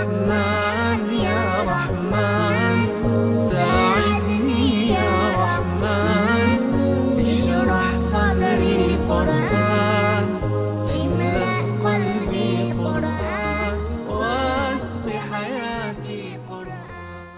رحمن يا رحمن ساعدني يا رحمن اشرح صدري قرآن املأ قلبي قرآن واسق حياتي قرآن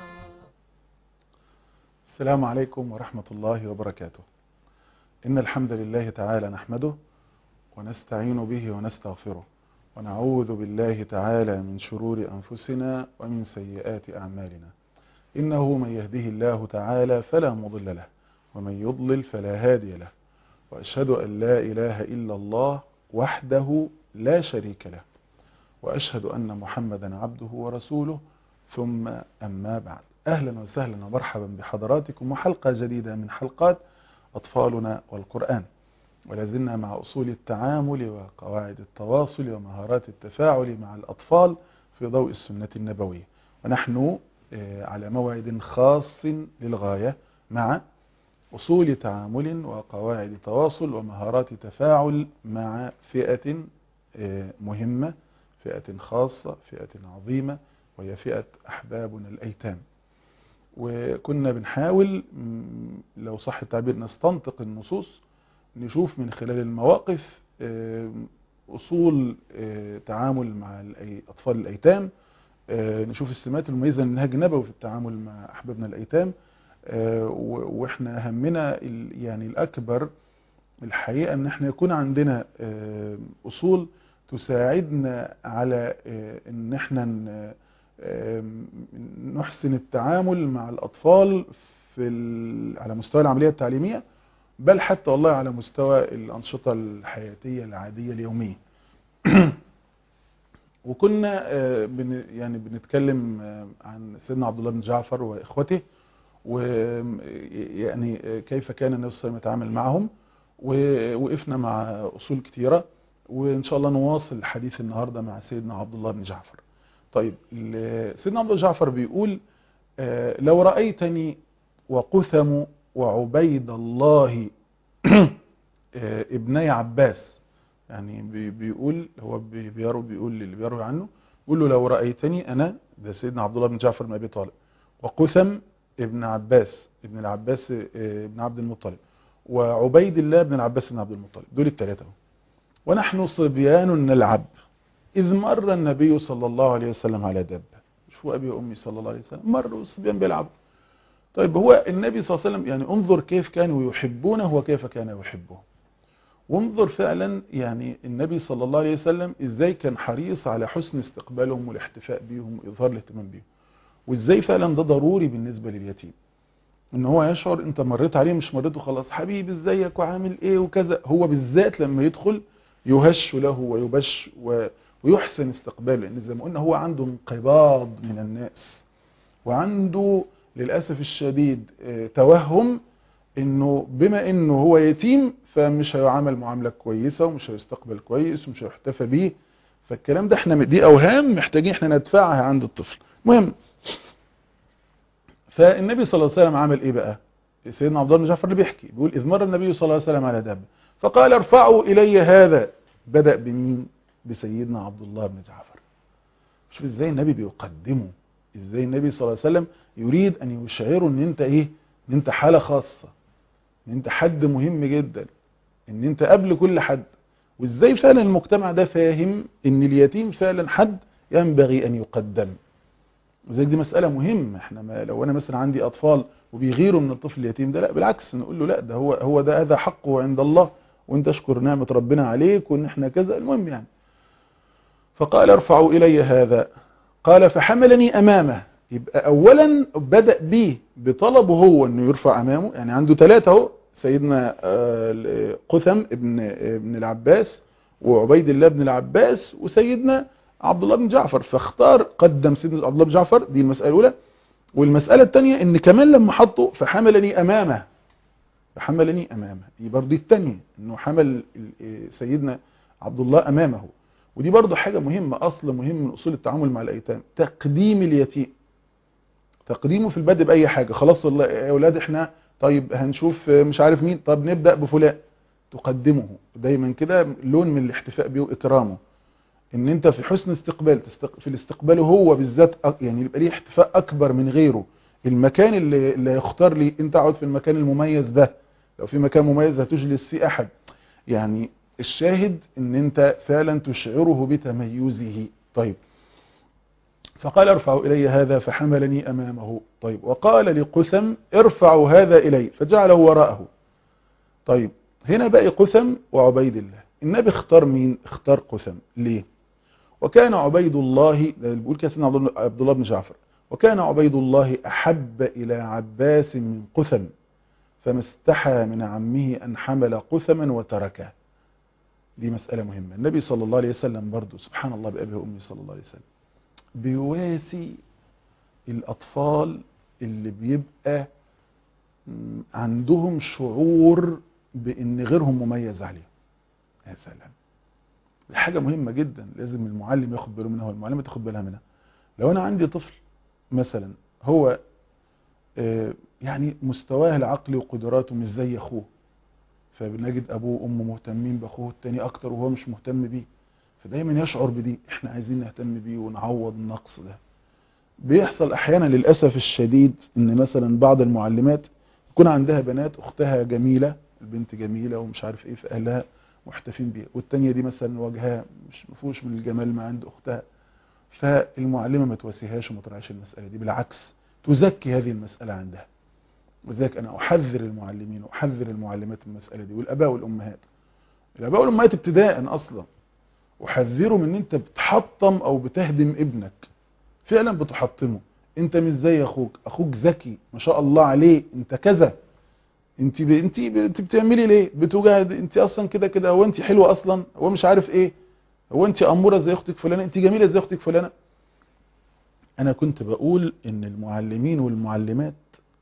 السلام عليكم ورحمة الله وبركاته إن الحمد لله تعالى نحمده ونستعين به ونستغفره ونعوذ بالله تعالى من شرور أنفسنا ومن سيئات أعمالنا إنه من يهده الله تعالى فلا مضل له ومن يضلل فلا هادي له وأشهد أن لا إله إلا الله وحده لا شريك له وأشهد أن محمدا عبده ورسوله ثم أما بعد أهلا وسهلا ومرحبا بحضراتكم وحلقة جديدة من حلقات أطفالنا والقرآن ولازلنا مع أصول التعامل وقواعد التواصل ومهارات التفاعل مع الأطفال في ضوء السنة النبوية ونحن آه، على موعد خاص للغاية مع أصول تعامل وقواعد تواصل ومهارات تفاعل مع فئة آه، مهمة فئة خاصة فئة عظيمة وهي فئة أحبابنا الأيتام وكنا بنحاول م، لو صح التعبير نستنطق النصوص نشوف من خلال المواقف آه، أصول آه، تعامل مع الأي- أطفال الأيتام آه، نشوف السمات المميزة للنهج النبوي في التعامل مع أحبابنا الأيتام آه، و- وإحنا همنا ال- يعني الأكبر الحقيقة إن إحنا يكون عندنا آه، أصول تساعدنا على آه، إن إحنا ن- آم، نحسن التعامل مع الأطفال في ال- على مستوى العملية التعليمية بل حتى والله على مستوى الأنشطة الحياتية العادية اليومية وكنا آه، بن يعني بنتكلم آه، عن سيدنا عبد الله بن جعفر وإخوته ويعني كيف كان النبي صلى الله عليه وسلم يتعامل معهم ووقفنا مع أصول كتيرة وإن شاء الله نواصل الحديث النهاردة مع سيدنا عبد الله بن جعفر طيب ال- سيدنا عبد الله بن جعفر بيقول آه، لو رأيتني وقثم وعبيد الله آه، ابني عباس يعني بي- بيقول هو بي- بيروي بيقول اللي بيروي عنه بيقول له لو رأيتني أنا ده سيدنا عبد الله بن جعفر بن أبي طالب وقثم ابن عباس ابن العباس آه، ابن عبد المطلب وعبيد الله بن العباس بن عبد المطلب دول الثلاثة اهو. ونحن صبيان نلعب إذ مر النبي صلى الله عليه وسلم على دابة شو أبي وأمي صلى الله عليه وسلم مروا الصبيان بيلعبوا طيب هو النبي صلى الله عليه وسلم يعني انظر كيف كانوا يحبونه وكيف كان يحبهم وانظر فعلا يعني النبي صلى الله عليه وسلم ازاي كان حريص على حسن استقبالهم والاحتفاء بيهم واظهار الاهتمام بيهم وازاي فعلا ده ضروري بالنسبة لليتيم ان هو يشعر انت مريت عليه مش مريت وخلاص حبيبي ازيك وعامل ايه وكذا هو بالذات لما يدخل يهش له ويبش و- ويحسن استقباله لان زي ما قلنا هو عنده انقباض من الناس وعنده للأسف الشديد آه، توهم انه بما انه هو يتيم فمش هيعامل معاملة كويسة ومش هيستقبل كويس ومش هيحتفى بيه فالكلام ده احنا دي اوهام محتاجين احنا ندفعها عند الطفل مهم فالنبي صلى الله عليه وسلم عمل ايه بقى سيدنا عبد الله بن جعفر اللي بيحكي بيقول اذ مر النبي صلى الله عليه وسلم على دابه فقال ارفعوا الي هذا بدأ بمين بسيدنا عبد الله بن جعفر شوف ازاي النبي بيقدمه ازاي النبي صلى الله عليه وسلم يريد ان يشعره ان انت ايه ان انت حالة خاصة ان انت حد مهم جدا ان انت قبل كل حد وازاي فعلا المجتمع ده فاهم ان اليتيم فعلا حد ينبغي ان يقدم وزي دي مسألة مهمة احنا ما لو انا مثلا عندي اطفال وبيغيروا من الطفل اليتيم ده لا بالعكس نقول له لا ده هو هو ده هذا حقه عند الله وانت اشكر نعمة ربنا عليك وان احنا كذا المهم يعني فقال ارفعوا الي هذا قال فحملني امامه يبقى اولا بدأ بيه بطلبه هو انه يرفع امامه يعني عنده ثلاثة اهو سيدنا آه، قثم ابن ابن العباس وعبيد الله بن العباس وسيدنا عبد الله بن جعفر فاختار قدم سيدنا عبد الله بن جعفر دي المسألة الأولى والمسألة الثانية ان كمان لما حطه فحملني امامه فحملني امامه دي برضه الثانية انه حمل ال- سيدنا عبد الله امامه ودي برضه حاجة مهمة اصل مهم من اصول التعامل مع الايتام تقديم اليتيم تقديمه في البدء باي حاجة خلاص والله يا اولاد احنا طيب هنشوف مش عارف مين طب نبدأ بفلان تقدمه دايما كده لون من الاحتفاء بيه واكرامه ان انت في حسن استقبال تستق... في الاستقبال هو بالذات أ- يعني يبقى ليه احتفاء اكبر من غيره المكان اللي, اللي يختار لي انت اقعد في المكان المميز ده لو في مكان مميز هتجلس فيه احد يعني الشاهد ان انت فعلا تشعره بتميزه طيب فقال ارفعوا الي هذا فحملني امامه طيب وقال لقثم ارفعوا هذا الي فجعله وراءه طيب هنا باقي قثم وعبيد الله النبي اختار مين اختار قثم ليه وكان عبيد الله ده اللي بيقول كده سيدنا عبد الله- عبد الله بن جعفر وكان عبيد الله احب الى عباس من قثم فما استحى من عمه ان حمل قثما وتركه دي مسألة مهمة النبي صلى الله عليه وسلم برضو سبحان الله بأبي وأمي صلى الله عليه وسلم بيواسي الأطفال اللي بيبقى م، عندهم شعور بأن غيرهم مميز عليهم يا سلام دي حاجة مهمة جدا لازم المعلم ياخد باله منها والمعلمة تاخد بالها منها لو أنا عندي طفل مثلا هو آه، يعني مستواه العقلي وقدراته مش زي أخوه فبنجد أبوه وأمه مهتمين بأخوه التاني أكتر وهو مش مهتم بيه فدايما يشعر بدي احنا عايزين نهتم بيه ونعوض النقص ده بيحصل احيانا للاسف الشديد ان مثلا بعض المعلمات يكون عندها بنات اختها جميله البنت جميله ومش عارف ايه في اهلها محتفين بيها والتانيه دي مثلا وجهها مش مفهوش من الجمال ما عند اختها فالمعلمه ما تواسيهاش وما تراعيش المساله دي بالعكس تزكي هذه المساله عندها وذلك انا احذر المعلمين واحذر المعلمات من المساله دي والاباء والامهات الاباء والامهات ابتداء اصلا احذره من ان انت بتحطم او بتهدم ابنك فعلا بتحطمه انت مش زي اخوك اخوك ذكي ما شاء الله عليه انت كذا انت ب... انت ب... انت بتعملي ليه بتجاهد انت اصلا كده كده هو انت حلوه اصلا هو مش عارف ايه هو انت اموره زي اختك فلانه انت جميله زي اختك فلانه انا كنت بقول ان المعلمين والمعلمات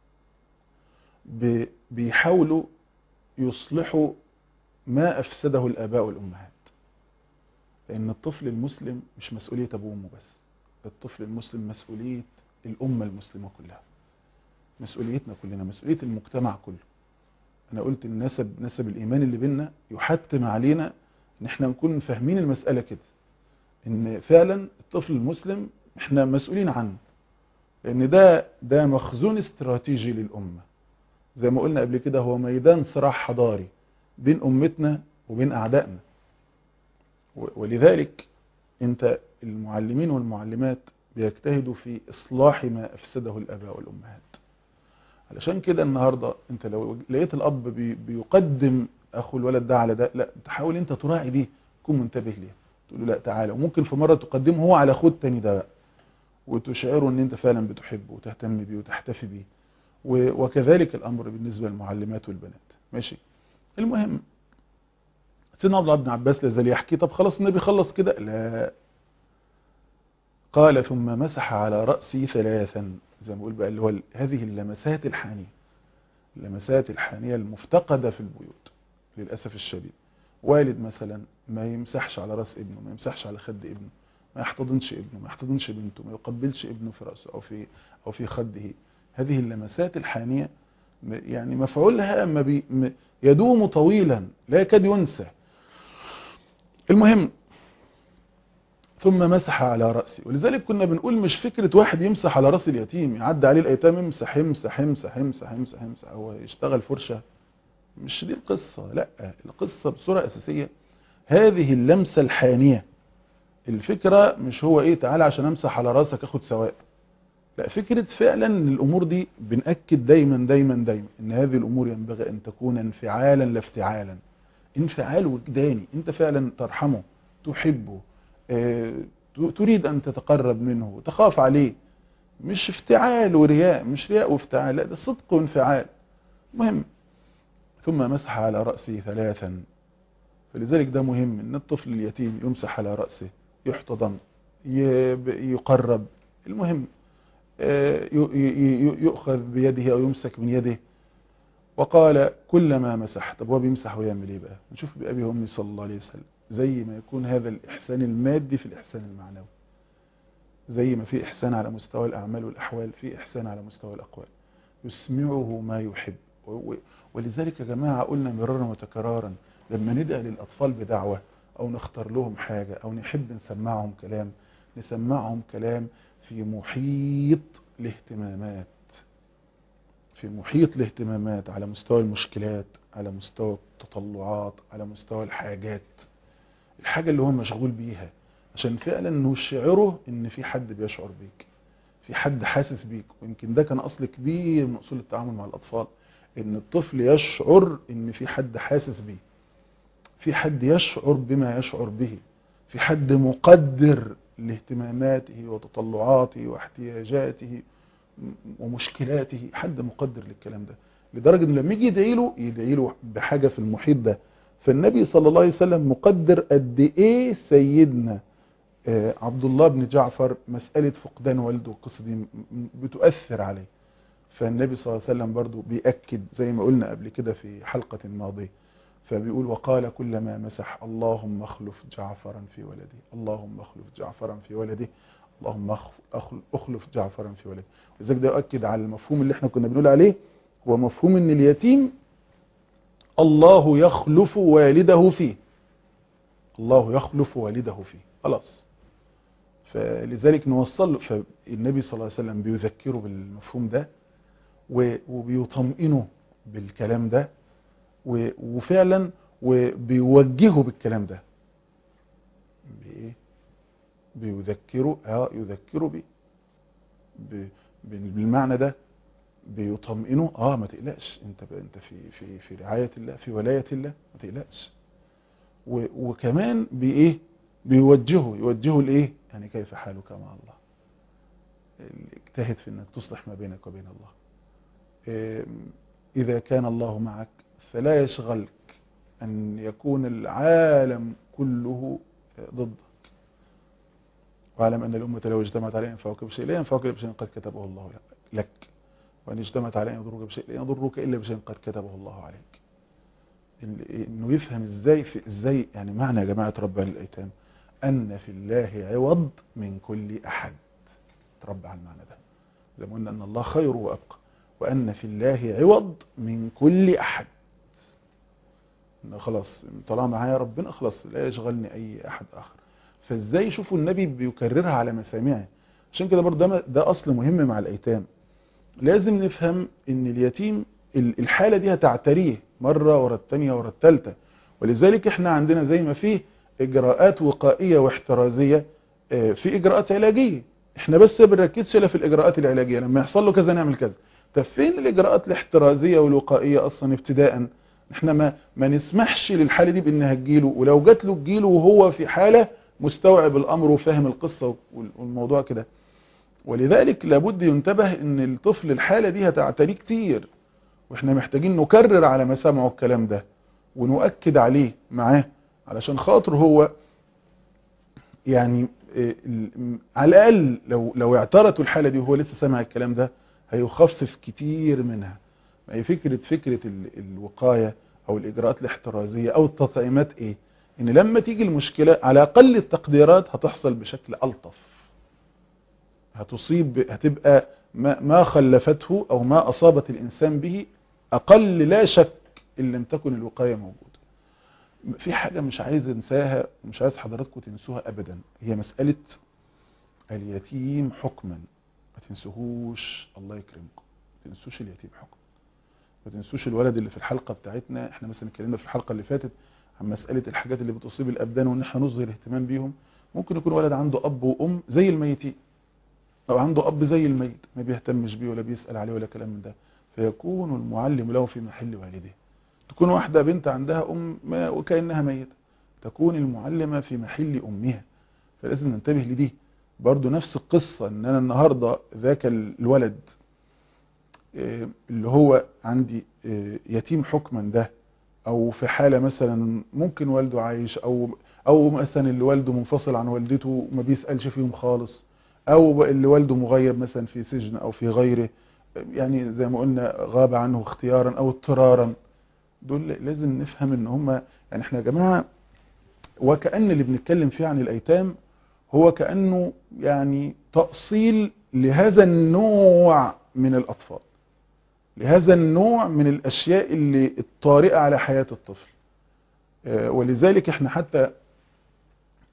ب... بيحاولوا يصلحوا ما افسده الاباء والامهات لان الطفل المسلم مش مسؤوليه ابوه وامه بس الطفل المسلم مسؤوليه الامه المسلمه كلها مسؤوليتنا كلنا مسؤوليه المجتمع كله انا قلت النسب نسب الايمان اللي بينا يحتم علينا ان احنا نكون فاهمين المساله كده ان فعلا الطفل المسلم احنا مسؤولين عنه لان ده ده مخزون استراتيجي للامه زي ما قلنا قبل كده هو ميدان صراع حضاري بين امتنا وبين اعدائنا ولذلك انت المعلمين والمعلمات بيجتهدوا في اصلاح ما افسده الاباء والامهات علشان كده النهارده انت لو لقيت الاب بي بيقدم اخو الولد ده على ده لا تحاول انت تراعي دي تكون منتبه ليه تقول له لا تعالى وممكن في مره تقدمه هو على اخوه التاني ده بقى وتشعره ان انت فعلا بتحبه وتهتم بيه وتحتفي بيه وكذلك الامر بالنسبه للمعلمات والبنات ماشي المهم سيدنا عبد الله بن عباس لا زال يحكي طب خلاص النبي خلص كده لا قال ثم مسح على رأسي ثلاثا زي ما بقول بقى اللي هو هذه اللمسات الحانية اللمسات الحانية المفتقدة في البيوت للأسف الشديد والد مثلا ما يمسحش على رأس ابنه ما يمسحش على خد ابنه ما يحتضنش ابنه ما يحتضنش بنته ما يقبلش ابنه في رأسه أو في, أو في خده هذه اللمسات الحانية يعني مفعولها ما بي يدوم طويلا لا يكاد ينسى المهم ثم مسح على رأسي ولذلك كنا بنقول مش فكرة واحد يمسح على رأس اليتيم يعدي عليه الأيتام يمسح يمسح يمسح يمسح يمسح يمسح هو يشتغل فرشة مش دي القصة لا القصة بصورة أساسية هذه اللمسة الحانية الفكرة مش هو ايه تعالى عشان امسح على راسك اخد سواء لا فكرة فعلا ان الامور دي بنأكد دايما دايما دايما ان هذه الامور ينبغي ان تكون انفعالا لا افتعالا انفعال وجداني انت فعلا ترحمه تحبه اه تريد ان تتقرب منه تخاف عليه مش افتعال ورياء مش رياء وافتعال لا ده صدق وانفعال مهم ثم مسح على رأسه ثلاثا فلذلك ده مهم ان الطفل اليتيم يمسح على رأسه يحتضن يقرب المهم يؤخذ بيده او يمسك من يده وقال كلما مسح طب هو بيمسح ويعمل ايه بقى نشوف بأبي وامي صلى الله عليه وسلم زي ما يكون هذا الإحسان المادي في الإحسان المعنوي زي ما في إحسان على مستوى الأعمال والأحوال في إحسان على مستوى الأقوال يسمعه ما يحب ولذلك يا جماعة قلنا مرارا وتكرارا لما ندعي للأطفال بدعوة او نختار لهم حاجة او نحب نسمعهم كلام نسمعهم كلام في محيط الاهتمامات في محيط الاهتمامات على مستوى المشكلات على مستوى التطلعات على مستوى الحاجات الحاجة اللي هو مشغول بيها عشان فعلا نشعره ان في حد بيشعر بيك في حد حاسس بيك ويمكن ده كان اصل كبير من اصول التعامل مع الاطفال ان الطفل يشعر ان في حد حاسس بيه في حد يشعر بما يشعر به في حد مقدر لاهتماماته وتطلعاته واحتياجاته ومشكلاته حد مقدر للكلام ده لدرجة ان لما يجي يدعي له يدعي له بحاجة في المحيط ده فالنبي صلى الله عليه وسلم مقدر قد ايه سيدنا آه، عبد الله بن جعفر مسألة فقدان والده القصة دي م- م- بتؤثر عليه فالنبي صلى الله عليه وسلم برضو بيأكد زي ما قلنا قبل كده في حلقة ماضية فبيقول وقال كلما مسح اللهم اخلف جعفرا في ولده اللهم اخلف جعفرا في ولده اللهم أخ- أخل- اخلف جعفرا في ولده لذلك ده يؤكد على المفهوم اللي احنا كنا بنقول عليه هو مفهوم ان اليتيم الله يخلف والده فيه الله يخلف والده فيه خلاص فلذلك نوصل له فالنبي صلى الله عليه وسلم بيذكره بالمفهوم ده و- وبيطمئنه بالكلام ده و- وفعلا وبيوجهه بالكلام ده بإيه؟ بيذكره اه يذكره بيه ب- ب- بالمعنى ده بيطمئنه اه ما تقلقش انت ب- انت في في في رعايه الله في ولايه الله ما تقلقش و- وكمان بايه بيوجهه يوجهه لايه يعني كيف حالك مع الله اجتهد في انك تصلح ما بينك وبين الله إيه، اذا كان الله معك فلا يشغلك ان يكون العالم كله ضدك واعلم ان الامه لو اجتمعت على ان ينفعوك بشيء لا ينفعوك الا بشيء قد كتبه الله لك وان اجتمعت على ان يضروك بشيء لا يضروك الا بشيء قد كتبه الله عليك إن- انه يفهم ازاي في ازاي يعني معنى يا جماعه رب الايتام ان في الله عوض من كل احد تربى على المعنى ده زي ما قلنا ان الله خير وابقى وان في الله عوض من كل احد إن خلاص طالما معايا ربنا خلاص لا يشغلني اي احد اخر فازاي شوفوا النبي بيكررها على مسامعه عشان كده برضه ده, ده اصل مهم مع الايتام لازم نفهم ان اليتيم ال- الحالة دي هتعتريه مرة ورا التانية ورا التالتة ولذلك احنا عندنا زي ما فيه اجراءات وقائية واحترازية آه، في اجراءات علاجية احنا بس بنركزش الا في الاجراءات العلاجية لما يحصل له كذا نعمل كذا طب فين الاجراءات الاحترازية والوقائية اصلا ابتداء احنا ما ما نسمحش للحالة دي بانها تجيله ولو جات له تجيله وهو في حالة مستوعب الامر وفاهم القصة وال- والموضوع كده ولذلك لابد ينتبه ان الطفل الحالة دي هتعتريه كتير واحنا محتاجين نكرر على مسامعه الكلام ده ونؤكد عليه معاه علشان خاطر هو يعني إيه، ال- على الاقل لو لو اعترته الحالة دي وهو لسه سامع الكلام ده هيخفف كتير منها ما هي فكرة فكرة ال- الوقاية او الاجراءات الاحترازية او التطعيمات ايه ان لما تيجي المشكلة على اقل التقديرات هتحصل بشكل الطف هتصيب هتبقى ما, ما خلفته او ما اصابت الانسان به اقل لا شك ان لم تكن الوقاية موجودة في حاجة مش عايز انساها ومش عايز حضراتكم تنسوها ابدا هي مسألة اليتيم حكما ما تنسوهوش الله يكرمكم ما تنسوش اليتيم حكما ما تنسوش الولد اللي في الحلقة بتاعتنا احنا مثلا اتكلمنا في الحلقة اللي فاتت عن مسألة الحاجات اللي بتصيب الابدان وان احنا نظهر اهتمام بيهم ممكن يكون ولد عنده اب وام زي الميتين او عنده اب زي الميت ما بيهتمش بيه ولا بيسأل عليه ولا كلام من ده فيكون المعلم له في محل والده تكون واحدة بنت عندها ام ما وكأنها ميتة تكون المعلمة في محل امها فلازم ننتبه لدي برضو نفس القصة ان انا النهاردة ذاك الولد إيه، اللي هو عندي إيه، يتيم حكما ده او في حالة مثلا ممكن والده عايش او او مثلا اللي والده منفصل عن والدته وما بيسألش فيهم خالص او اللي والده مغيب مثلا في سجن او في غيره يعني زي ما قلنا غاب عنه اختيارا او اضطرارا دول لازم نفهم ان هم يعني احنا يا جماعة وكأن اللي بنتكلم فيه عن الايتام هو كأنه يعني تأصيل لهذا النوع من الاطفال لهذا النوع من الاشياء اللي الطارئة على حياة الطفل آه، ولذلك احنا حتى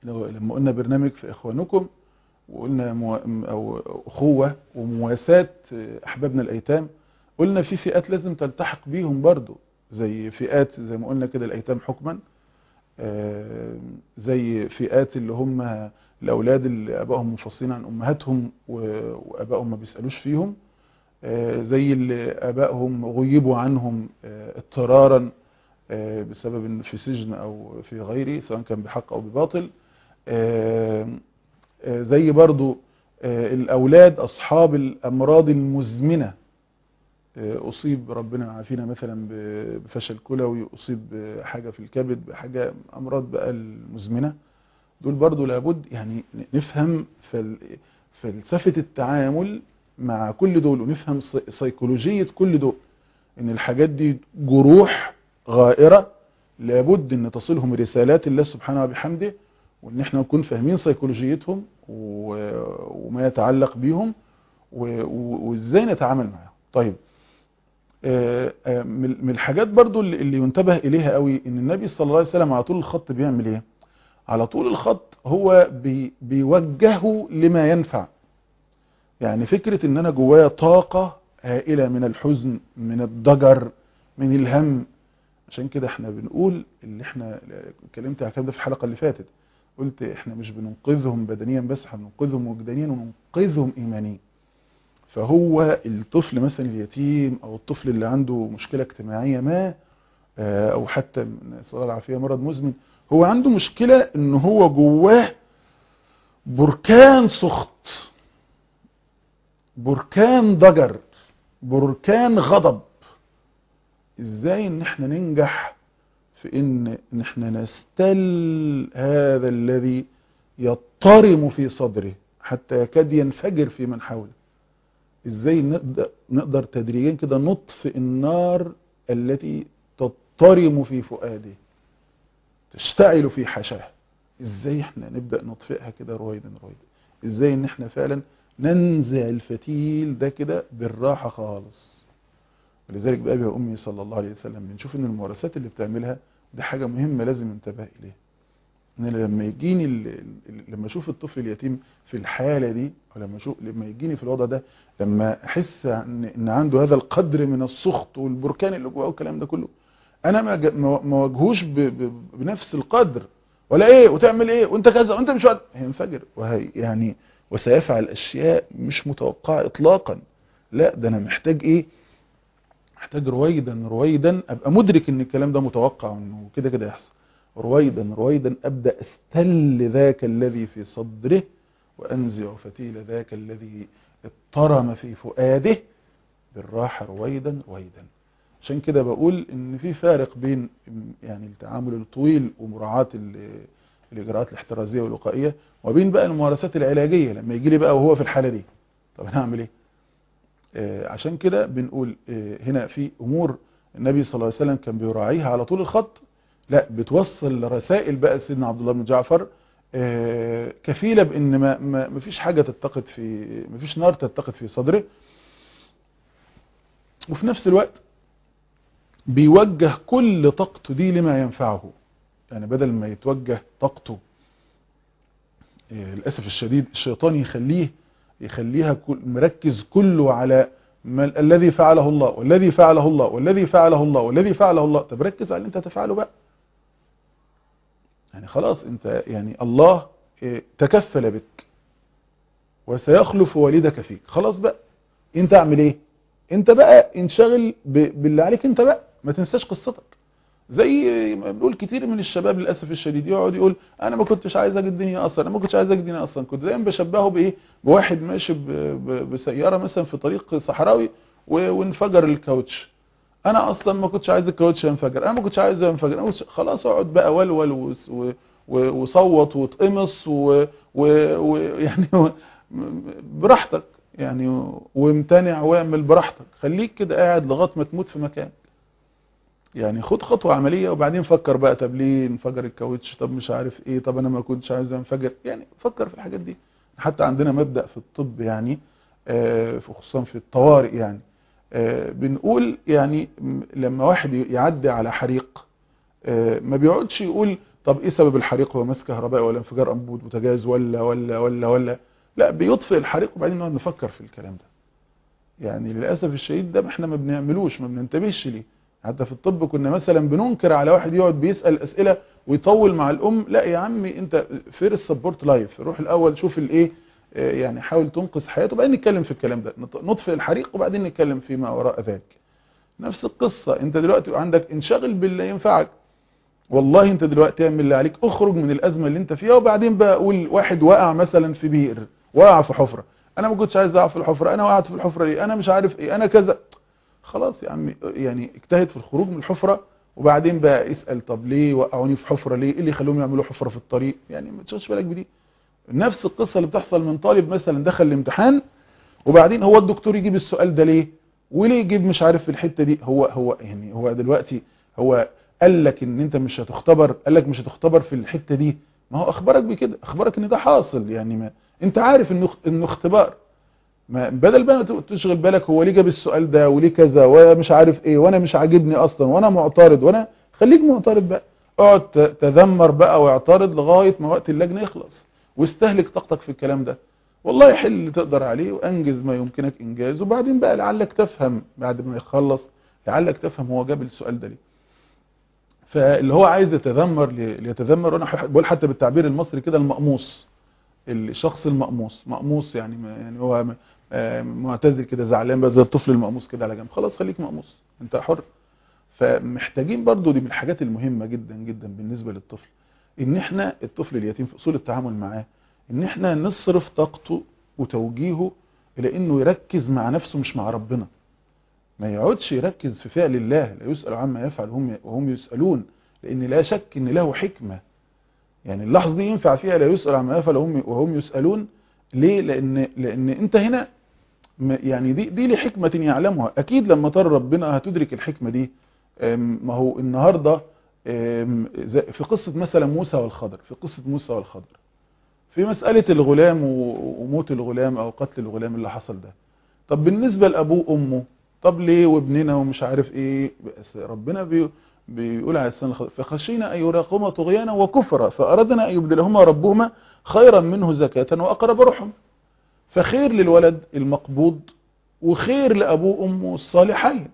لو لما قلنا برنامج في إخوانكم وقلنا مو... أو أخوة ومواساة أحبابنا الأيتام قلنا في فئات لازم تلتحق بيهم برضو زي فئات زي ما قلنا كده الأيتام حكما آه، زي فئات اللي هم الأولاد اللي أبائهم منفصلين عن أمهاتهم و- وأبائهم ما بيسألوش فيهم آه، زي اللي آبائهم غيبوا عنهم آه، اضطرارا آه، بسبب إن في سجن أو في غيره سواء كان بحق أو بباطل آه، آه، زي برضو آه، الأولاد أصحاب الأمراض المزمنة آه، أصيب ربنا يعافينا مثلا ب- بفشل كلوي أصيب بحاجة في الكبد بحاجة أمراض بقى المزمنة دول برضو لابد يعني نفهم فل- فلسفة التعامل مع كل دول ونفهم سي- سيكولوجية كل دول ان الحاجات دي جروح غائرة لابد ان تصلهم رسالات الله سبحانه وبحمده وان احنا نكون فاهمين سيكولوجيتهم و- وما يتعلق بيهم و- و- وازاي نتعامل معاهم طيب آه، آه، من من الحاجات برضو اللي اللي ينتبه اليها قوي ان النبي صلى الله عليه وسلم على طول الخط بيعمل ايه على طول الخط هو بي بيوجهه لما ينفع يعني فكرة ان انا جوايا طاقة هائلة من الحزن من الضجر من الهم عشان كده احنا بنقول اللي احنا اتكلمت على الكلام ده في الحلقة اللي فاتت قلت احنا مش بننقذهم بدنيا بس احنا بننقذهم وجدانيا وننقذهم ايمانيا فهو الطفل مثلا اليتيم او الطفل اللي عنده مشكلة اجتماعية ما آه، او حتى نسأل الله العافية مرض مزمن هو عنده مشكلة ان هو جواه بركان سخط بركان ضجر بركان غضب ازاي ان احنا ننجح في ان ان احنا نستل هذا الذي يضطرم في صدره حتى يكاد ينفجر في من حوله ازاي نقدر, نقدر تدريجيا كده نطفئ النار التي تضطرم في فؤاده تشتعل في حشاه ازاي احنا نبدأ نطفئها كده رويدا رويدا ازاي ان احنا فعلا ننزع الفتيل ده كده بالراحة خالص ولذلك بأبي وأمي صلى الله عليه وسلم بنشوف ان الممارسات اللي بتعملها دي حاجة مهمة لازم انتبه إليها ان أنا لما يجيني ال- ال- لما اشوف الطفل اليتيم في الحالة دي او لما اشوف لما يجيني في الوضع ده لما احس ان إن عنده هذا القدر من السخط والبركان اللي جواه والكلام ده كله انا ما ج- ما ما واجهوش ب- ب- بنفس القدر ولا ايه وتعمل ايه وانت كذا وانت مش وقت هينفجر وهي يعني وسيفعل اشياء مش متوقعه اطلاقا لا ده انا محتاج ايه محتاج رويدا رويدا ابقى مدرك ان الكلام ده متوقع وانه كده كده يحصل رويدا رويدا ابدا استل ذاك الذي في صدره وانزع فتيل ذاك الذي اضطرم في فؤاده بالراحه رويدا رويدا عشان كده بقول ان في فارق بين يعني التعامل الطويل ومراعاه ال- الاجراءات الاحترازيه والوقائيه وبين بقى الممارسات العلاجيه لما يجي لي بقى وهو في الحاله دي طب انا هعمل ايه آه، عشان كده بنقول آه، هنا في امور النبي صلى الله عليه وسلم كان بيراعيها على طول الخط لا بتوصل رسائل بقى سيدنا عبد الله بن جعفر آه، كفيله بان ما ما ما فيش حاجه تتقد في ما فيش نار تتقد في صدره وفي نفس الوقت بيوجه كل طاقته دي لما ينفعه يعني بدل ما يتوجه طاقته آه، للاسف الشديد الشيطان يخليه يخليها كل مركز كله على ما ال- الذي فعله الله والذي فعله الله والذي فعله الله والذي فعله الله طب ركز على اللي انت تفعله بقى يعني خلاص انت يعني الله اه، تكفل بك وسيخلف والدك فيك خلاص بقى انت اعمل ايه انت بقى انشغل ب- باللي عليك انت بقى ما تنساش قصتك زي ما بنقول كتير من الشباب للاسف الشديد يقعد يقول انا ما كنتش عايز اجي الدنيا اصلا انا ما كنتش عايز اجي الدنيا اصلا كنت دايما بشبهه بايه بواحد ماشي ب- ب- بسياره مثلا في طريق صحراوي و- وانفجر الكاوتش انا اصلا ما كنتش عايز الكاوتش ينفجر انا ما كنتش عايز ينفجر أنا كنتش- خلاص اقعد بقى ولول وس- و- و- وصوت واتقمص و- و- ويعني و- براحتك يعني وامتنع واعمل براحتك خليك كده قاعد لغايه ما تموت في مكان يعني خد خطوة عملية وبعدين فكر بقى طب ليه انفجر الكاوتش طب مش عارف ايه طب انا ما كنتش عايز انفجر يعني فكر في الحاجات دي حتى عندنا مبدأ في الطب يعني آه، في- خصوصا في الطوارئ يعني آه، بنقول يعني م- لما واحد ي- يعدي على حريق آه، ما بيقعدش يقول طب ايه سبب الحريق هو ماس كهربائي ولا انفجار انبوب بوتاجاز ولا ولا ولا ولا لا بيطفئ الحريق وبعدين نقعد نفكر في الكلام ده يعني للاسف الشديد ده احنا ما بنعملوش ما بننتبهش ليه حتى في الطب كنا مثلا بننكر على واحد يقعد بيسال اسئله ويطول مع الام لا يا عمي انت فير سبورت لايف روح الاول شوف الايه آه، يعني حاول تنقذ حياته وبعدين نتكلم في الكلام ده نط- نطفئ الحريق وبعدين نتكلم فيما وراء ذلك نفس القصه انت دلوقتي عندك انشغل باللي ينفعك والله انت دلوقتي اعمل اللي عليك اخرج من الازمه اللي انت فيها وبعدين بقى قول واحد وقع مثلا في بئر وقع في حفره انا ما كنتش عايز اقع في الحفره انا وقعت في الحفره ليه انا مش عارف ايه انا كذا خلاص يا عمي يعني اجتهد في الخروج من الحفره وبعدين بقى اسال طب ليه وقعوني في حفره ليه ايه اللي خلوهم يعملوا حفره في الطريق يعني ما تشغلش بالك بدي نفس القصه اللي بتحصل من طالب مثلا دخل الامتحان وبعدين هو الدكتور يجيب السؤال ده ليه وليه يجيب مش عارف في الحته دي هو هو يعني هو دلوقتي هو قال لك ان انت مش هتختبر قال لك مش هتختبر في الحته دي ما هو اخبرك بكده اخبرك ان ده حاصل يعني ما انت عارف انه انه اختبار ما بدل بقى ما تشغل بالك هو ليه جاب السؤال ده وليه كذا ومش عارف ايه وانا مش عاجبني اصلا وانا معترض وانا خليك معترض بقى اقعد ت- تذمر بقى واعترض لغايه ما وقت اللجنه يخلص واستهلك طاقتك في الكلام ده والله حل اللي تقدر عليه وانجز ما يمكنك انجازه وبعدين بقى لعلك تفهم بعد ما يخلص لعلك تفهم هو جاب السؤال ده ليه فاللي هو عايز يتذمر لي- ليتذمر وانا ح- بقول حتى بالتعبير المصري كده المقموص الشخص المقموص مقموص يعني ما يعني هو م- آه معتزل كده زعلان بقى زي الطفل المقموص كده على جنب خلاص خليك مقموص انت حر فمحتاجين برضو دي من الحاجات المهمة جدا جدا بالنسبة للطفل ان احنا الطفل اليتيم في اصول التعامل معاه ان احنا نصرف طاقته وتوجيهه الى انه يركز مع نفسه مش مع ربنا ما يقعدش يركز في فعل الله لا يسأل عما يفعل وهم وهم يسألون لان لا شك ان له حكمة يعني اللحظة دي ينفع فيها لا يسأل عما يفعل وهم وهم يسألون ليه لان لان انت هنا م- يعني دي دي لحكمة يعلمها اكيد لما ترى ربنا هتدرك الحكمة دي أم، ما هو النهاردة أم، زي- في قصة مثلا موسى والخضر في قصة موسى والخضر في مسألة الغلام و- وموت الغلام او قتل الغلام اللي حصل ده طب بالنسبة لأبوه وأمه طب ليه وابننا ومش عارف ايه بس ربنا بي بيقول على السنة الخضر فخشينا أن يراقهما طغيانا وكفرا فأردنا أن يبدلهما ربهما خيرا منه زكاة وأقرب رحم فخير للولد المقبوض وخير لأبوه وأمه الصالحين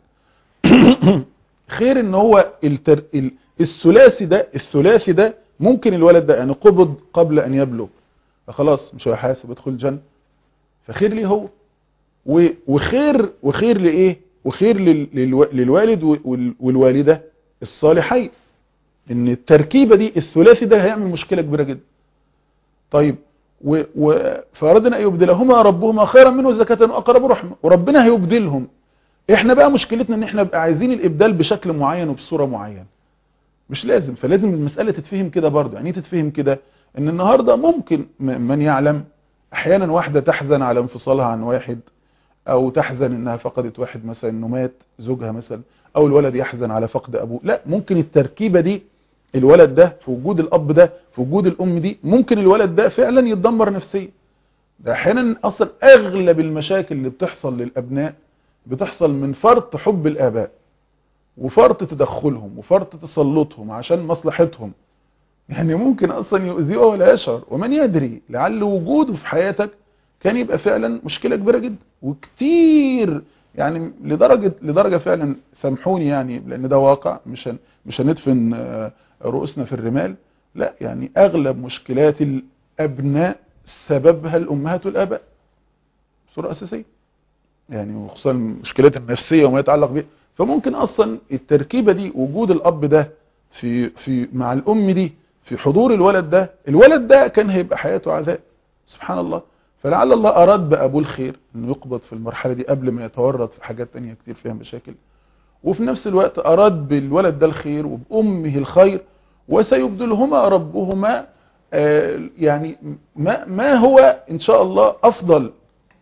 خير ان هو التر... ال- الثلاثي ده الثلاثي ده ممكن الولد ده يعني قبض قبل ان يبلغ فخلاص مش هيحاسب يدخل الجنه فخير ليه هو و- وخير وخير لايه وخير لل... للو... للوالد وال... والوالده الصالحين ان التركيبه دي الثلاثي ده هيعمل مشكله كبيره جدا طيب و... و... فاردنا ان يبدلهما ربهما خيرا منه زكاه واقرب رحمه وربنا هيبدلهم احنا بقى مشكلتنا ان احنا بقى عايزين الابدال بشكل معين وبصوره معينه مش لازم فلازم المساله تتفهم كده برضه يعني ايه تتفهم كده ان النهارده ممكن م- من يعلم احيانا واحده تحزن على انفصالها عن واحد او تحزن انها فقدت واحد مثلا انه مات زوجها مثلا او الولد يحزن على فقد ابوه لا ممكن التركيبه دي الولد ده في وجود الاب ده في وجود الام دي ممكن الولد ده فعلا يتدمر نفسيا ده احيانا اصلا اغلب المشاكل اللي بتحصل للابناء بتحصل من فرط حب الآباء وفرط تدخلهم وفرط تسلطهم عشان مصلحتهم يعني ممكن أصلا يؤذيه ولا يشعر ومن يدري لعل وجوده في حياتك كان يبقى فعلا مشكلة كبيرة جدا وكتير يعني لدرجة لدرجة فعلا سامحوني يعني لأن ده واقع مش هن مش هندفن آه، رؤوسنا في الرمال لا يعني أغلب مشكلات الأبناء سببها الأمهات والآباء صورة أساسية يعني وخصوصا المشكلات النفسيه وما يتعلق بها فممكن اصلا التركيبه دي وجود الاب ده في في مع الام دي في حضور الولد ده الولد ده كان هيبقى حياته عذاب سبحان الله فلعل الله اراد بابوه الخير انه يقبض في المرحله دي قبل ما يتورط في حاجات تانية كتير فيها مشاكل وفي نفس الوقت اراد بالولد ده الخير وبامه الخير وسيبدلهما ربهما آه، يعني ما ما هو ان شاء الله افضل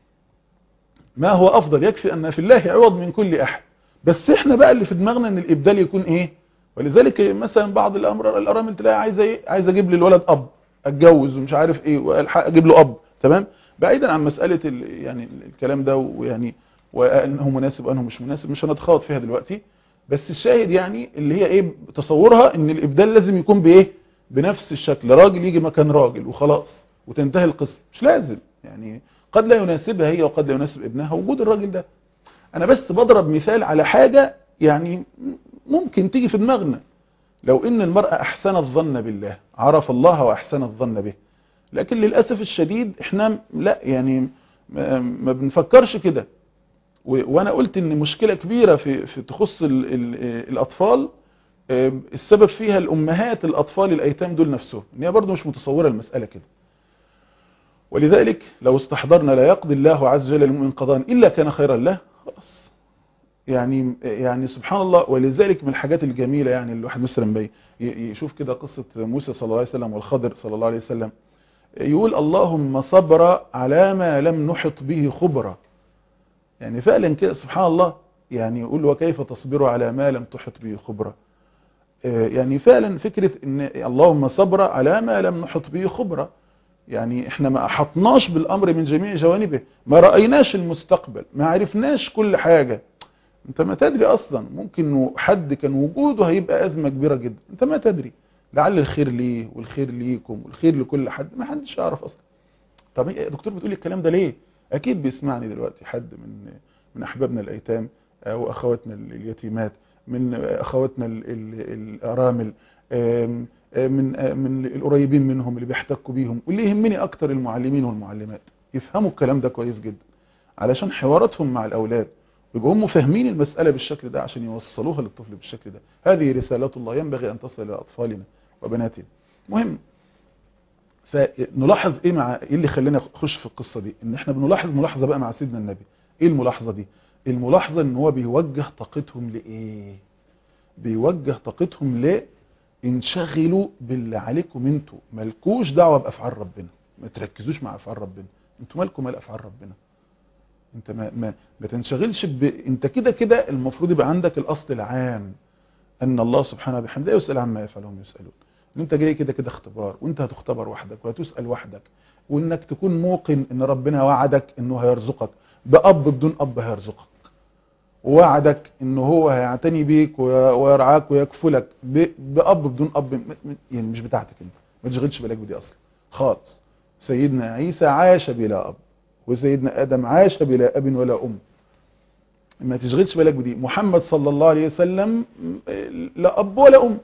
ما هو افضل يكفي ان في الله عوض من كل احد بس احنا بقى اللي في دماغنا ان الابدال يكون ايه ولذلك مثلا بعض الامر الارامل تلاقي عايزه ايه عايز اجيب للولد اب اتجوز ومش عارف ايه والحق اجيب له اب تمام بعيدا عن مساله ال- يعني الكلام ده ويعني وانه مناسب وانه مش مناسب مش هنتخاض فيها دلوقتي بس الشاهد يعني اللي هي ايه تصورها ان الابدال لازم يكون بايه بنفس الشكل راجل يجي مكان راجل وخلاص وتنتهي القصة مش لازم يعني قد لا يناسبها هي وقد لا يناسب ابنها وجود الراجل ده انا بس بضرب مثال على حاجة يعني ممكن تيجي في دماغنا لو ان المرأة احسن الظن بالله عرف الله واحسن الظن به لكن للأسف الشديد احنا لا يعني ما بنفكرش كده وانا قلت ان مشكلة كبيرة في, في تخص ال ال الاطفال السبب فيها الامهات الاطفال الايتام دول نفسهم ان هي برضه مش متصورة المسألة كده ولذلك لو استحضرنا لا يقضي الله عز وجل المؤمن قضاء الا كان خيرا له خلاص يعني يعني سبحان الله ولذلك من الحاجات الجميلة يعني الواحد مثلا بي يشوف كده قصة موسى صلى الله عليه وسلم والخضر صلى الله عليه وسلم يقول اللهم صبر على ما لم نحط به خبرا يعني فعلا كده سبحان الله يعني يقول وكيف تصبر على ما لم تحط به خبرا يعني فعلا فكرة ان اللهم صبر على ما لم نحط به خبرا يعني احنا ما احطناش بالامر من جميع جوانبه ما رأيناش المستقبل ما عرفناش كل حاجة انت ما تدري اصلا ممكن حد كان وجوده هيبقى ازمة كبيرة جدا انت ما تدري لعل الخير ليه والخير ليكم والخير لكل حد ما حدش يعرف اصلا طب يا دكتور بتقولي الكلام ده ليه اكيد بيسمعني دلوقتي حد من من احبابنا الايتام او اخواتنا اليتيمات من اخواتنا الارامل من من القريبين منهم اللي بيحتكوا بيهم واللي يهمني اكتر المعلمين والمعلمات يفهموا الكلام ده كويس جدا علشان حواراتهم مع الاولاد يبقوا هم فاهمين المسألة بالشكل ده عشان يوصلوها للطفل بالشكل ده هذه رسالة الله ينبغي أن تصل إلى أطفالنا وبناتنا مهم فنلاحظ ايه مع ايه اللي خلينا نخش في القصة دي ان احنا بنلاحظ ملاحظة بقى مع سيدنا النبي ايه الملاحظة دي الملاحظة ان هو بيوجه طاقتهم لايه بيوجه طاقتهم ل انشغلوا باللي عليكم انتوا مالكوش دعوة بافعال ربنا ما تركزوش مع افعال ربنا انتوا مالكم مال افعال ربنا انت ما ما, ما تنشغلش ب... انت كده كده المفروض يبقى عندك الاصل العام ان الله سبحانه وبحمده يسأل عما يفعلهم يسألون ان انت جاي كده كده اختبار وانت هتختبر وحدك وهتسأل وحدك وانك تكون موقن ان ربنا وعدك انه هيرزقك بأب بدون اب هيرزقك ووعدك انه هو هيعتني بيك ويرعاك ويكفلك بأب بدون اب يعني مش بتاعتك انت ما تشغلش بالك بدي اصلا خالص سيدنا عيسى عاش بلا اب وسيدنا ادم عاش بلا اب ولا ام ما تشغلش بالك بدي محمد صلى الله عليه وسلم لا اب ولا ام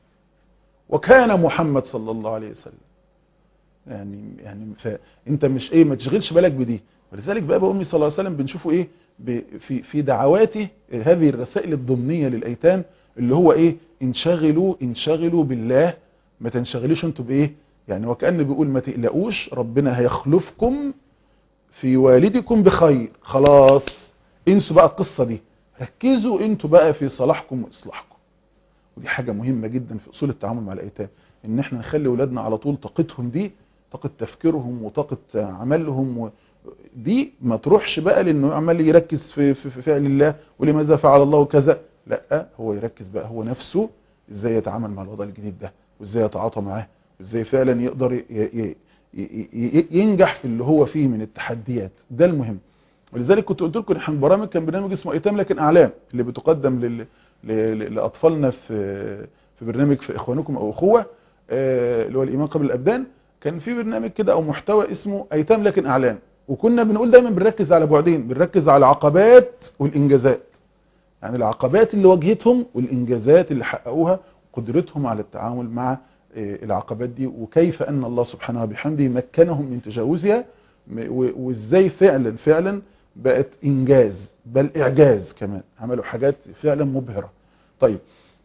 وكان محمد صلى الله عليه وسلم يعني يعني فانت مش ايه ما تشغلش بالك بدي ولذلك بقى بامي صلى الله عليه وسلم بنشوفه ايه في في دعواته هذه الرسائل الضمنيه للايتام اللي هو ايه انشغلوا انشغلوا بالله ما تنشغلوش انتوا بايه يعني وكأن بيقول ما تقلقوش ربنا هيخلفكم في والدكم بخير خلاص انسوا بقى القصة دي ركزوا انتوا بقى في صلاحكم واصلاحكم ودي حاجة مهمة جدا في اصول التعامل مع الايتام ان احنا نخلي اولادنا على طول طاقتهم دي طاقة تفكيرهم وطاقة عملهم و... دي ما تروحش بقى لانه عمال يركز في, في, في فعل الله ولماذا فعل الله كذا لا هو يركز بقى هو نفسه ازاي يتعامل مع الوضع الجديد ده وازاي يتعاطى معاه وازاي فعلا يقدر ي... ي... ينجح في اللي هو فيه من التحديات ده المهم ولذلك كنت قلت لكم احنا برامج كان برنامج اسمه ايتام لكن اعلام اللي بتقدم لل... ل... لاطفالنا في في برنامج في اخوانكم او اخوه اللي هو الايمان قبل الابدان كان في برنامج كده او محتوى اسمه ايتام لكن اعلام وكنا بنقول دايما بنركز على بعدين بنركز على العقبات والانجازات يعني العقبات اللي واجهتهم والانجازات اللي حققوها وقدرتهم على التعامل مع العقبات دي وكيف ان الله سبحانه وبحمده مكنهم من تجاوزها وازاي فعلا فعلا بقت انجاز بل اعجاز كمان عملوا حاجات فعلا مبهرة طيب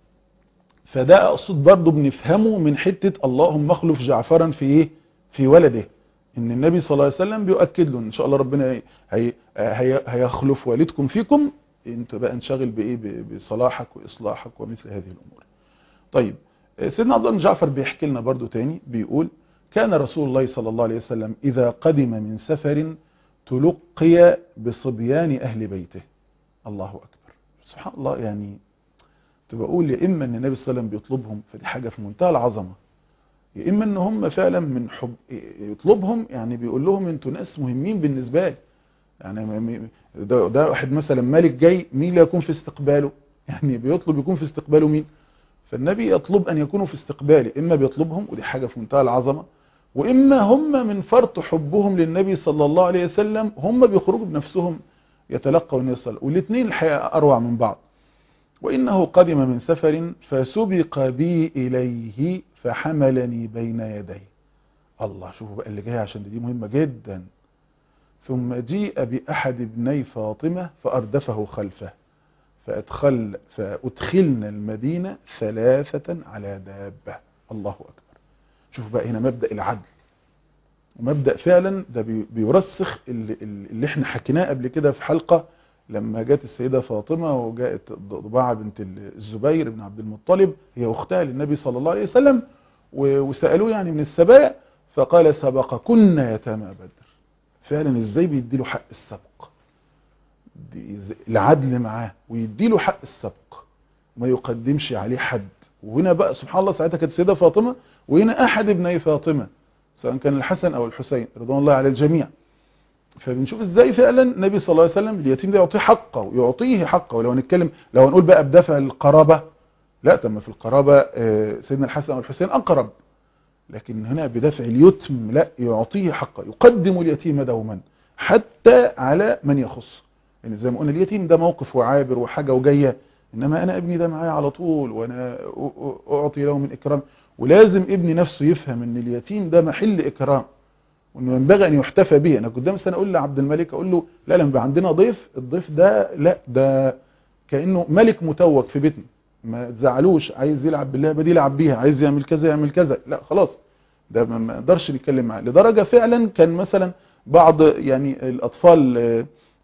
فده اقصد برضو بنفهمه من حتة اللهم اخلف جعفرا في ايه في ولده ان النبي صلى الله عليه وسلم بيؤكد له ان شاء الله ربنا هي هي هيخلف والدكم فيكم انت بقى انشغل بايه بصلاحك واصلاحك ومثل هذه الامور طيب سيدنا عبد الله بن جعفر بيحكي لنا برضو تاني بيقول كان رسول الله صلى الله عليه وسلم إذا قدم من سفر تلقي بصبيان أهل بيته الله أكبر سبحان الله يعني تبقول يا إما أن النبي صلى الله عليه وسلم بيطلبهم فدي حاجة في منتهى العظمة يا إما أن هم فعلا من حب يطلبهم يعني بيقول لهم أنتوا ناس مهمين بالنسبة لي يعني ده, ده واحد مثلا مالك جاي مين اللي يكون في استقباله يعني بيطلب يكون في استقباله مين فالنبي يطلب أن يكونوا في استقبالي إما بيطلبهم ودي حاجة في منتهى العظمة وإما هم من فرط حبهم للنبي صلى الله عليه وسلم هم بيخرجوا بنفسهم يتلقوا النبي صلى الله عليه وسلم والاثنين الحقيقة أروع من بعض وإنه قدم من سفر فسبق بي إليه فحملني بين يديه الله شوفوا بقى اللي جاي عشان دي مهمة جدا ثم جيء بأحد ابني فاطمة فأردفه خلفه فأدخل فأدخلنا المدينة ثلاثة على دابة الله أكبر شوفوا بقى هنا مبدأ العدل ومبدأ فعلا ده بيرسخ اللي, اللي احنا حكيناه قبل كده في حلقة لما جت السيدة فاطمة وجاءت ضباعة بنت الزبير بن عبد المطلب هي أختها للنبي صلى الله عليه وسلم وسألوه يعني من السبايا فقال سبق كنا يتامى بدر فعلا ازاي بيديله حق السبق العدل معاه ويديله حق السبق ما يقدمش عليه حد وهنا بقى سبحان الله ساعتها كانت السيدة فاطمة وهنا أحد ابني فاطمة سواء كان الحسن أو الحسين رضوان الله على الجميع فبنشوف ازاي فعلا النبي صلى الله عليه وسلم اليتيم ده يعطيه حقه ويعطيه حقه ولو هنتكلم لو هنقول بقى بدافع القرابة لا تم في القرابة سيدنا الحسن أو الحسين أقرب لكن هنا بدافع اليتم لا يعطيه حقه يقدم اليتيم دوما حتى على من يخص يعني زي ما قلنا اليتيم ده موقف وعابر وحاجة وجاية إنما أنا ابني ده معايا على طول وأنا أعطي له من إكرام ولازم ابني نفسه يفهم أن اليتيم ده محل إكرام وأنه ينبغي أن يحتفى به أنا قدام سنة أقول لعبد الملك أقول له لا لما يبقى عندنا ضيف الضيف ده لا ده كأنه ملك متوج في بيتنا ما تزعلوش عايز يلعب باللعبه دي يلعب بيها عايز يعمل كذا يعمل كذا لا خلاص ده ما نقدرش نتكلم معاه لدرجه فعلا كان مثلا بعض يعني الاطفال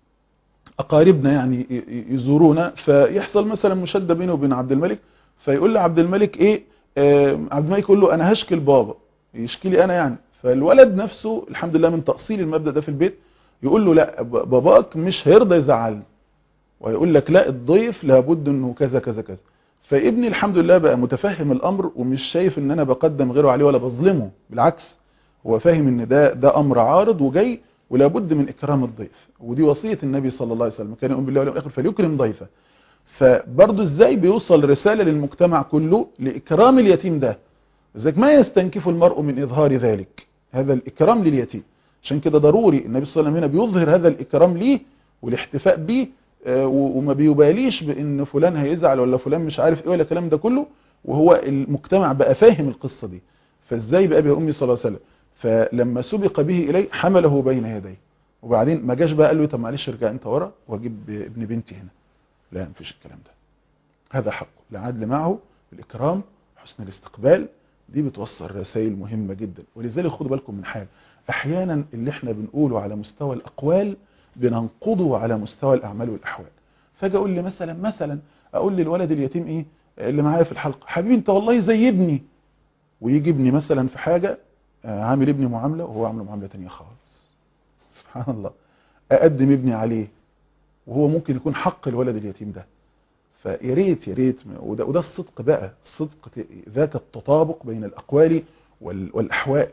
اقاربنا يعني يزورونا فيحصل مثلا مشاده بينه وبين عبد الملك فيقول لعبد الملك ايه آه عبد الملك يقول له انا هشكي لبابا يشكي لي انا يعني فالولد نفسه الحمد لله من تاصيل المبدا ده في البيت يقول له لا باباك مش هيرضى يزعلني ويقول لك لا الضيف لابد انه كذا كذا كذا فابني الحمد لله بقى متفهم الامر ومش شايف ان انا بقدم غيره عليه ولا بظلمه بالعكس هو فاهم ان ده ده امر عارض وجاي ولا بد من اكرام الضيف ودي وصيه النبي صلى الله عليه وسلم كان يؤمن بالله واليوم الاخر فليكرم ضيفه فبرضه ازاي بيوصل رساله للمجتمع كله لاكرام اليتيم ده ازاي ما يستنكف المرء من اظهار ذلك هذا الاكرام لليتيم عشان كده ضروري النبي صلى الله عليه وسلم هنا بيظهر هذا الاكرام ليه والاحتفاء به وما بيباليش بان فلان هيزعل ولا فلان مش عارف ايه ولا الكلام ده كله وهو المجتمع بقى فاهم القصة دي فازاي بقى بها امي صلى الله عليه وسلم فلما سبق به اليه حمله بين يديه وبعدين ما جاش بقى قال له طب معلش ارجع انت ورا واجيب ابن بنتي هنا لا مفيش الكلام ده هذا حقه العدل معه الاكرام حسن الاستقبال دي بتوصل رسائل مهمة جدا ولذلك خدوا بالكم من حاجه احيانا اللي احنا بنقوله على مستوى الاقوال بننقضه على مستوى الأعمال والأحوال فاجي أقول لي مثلا مثلا أقول للولد اليتيم إيه اللي معايا في الحلقة حبيبي أنت والله زي ابني ويجي ابني مثلا في حاجة عامل ابني معاملة وهو عامله معاملة تانية خالص سبحان الله أقدم ابني عليه وهو ممكن يكون حق الولد اليتيم ده فيا ريت يا ريت وده, وده الصدق بقى الصدق ذاك التطابق بين الأقوال والأحوال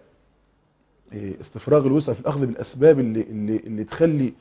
استفراغ الوسع في الأخذ بالأسباب اللي, اللي, اللي تخلي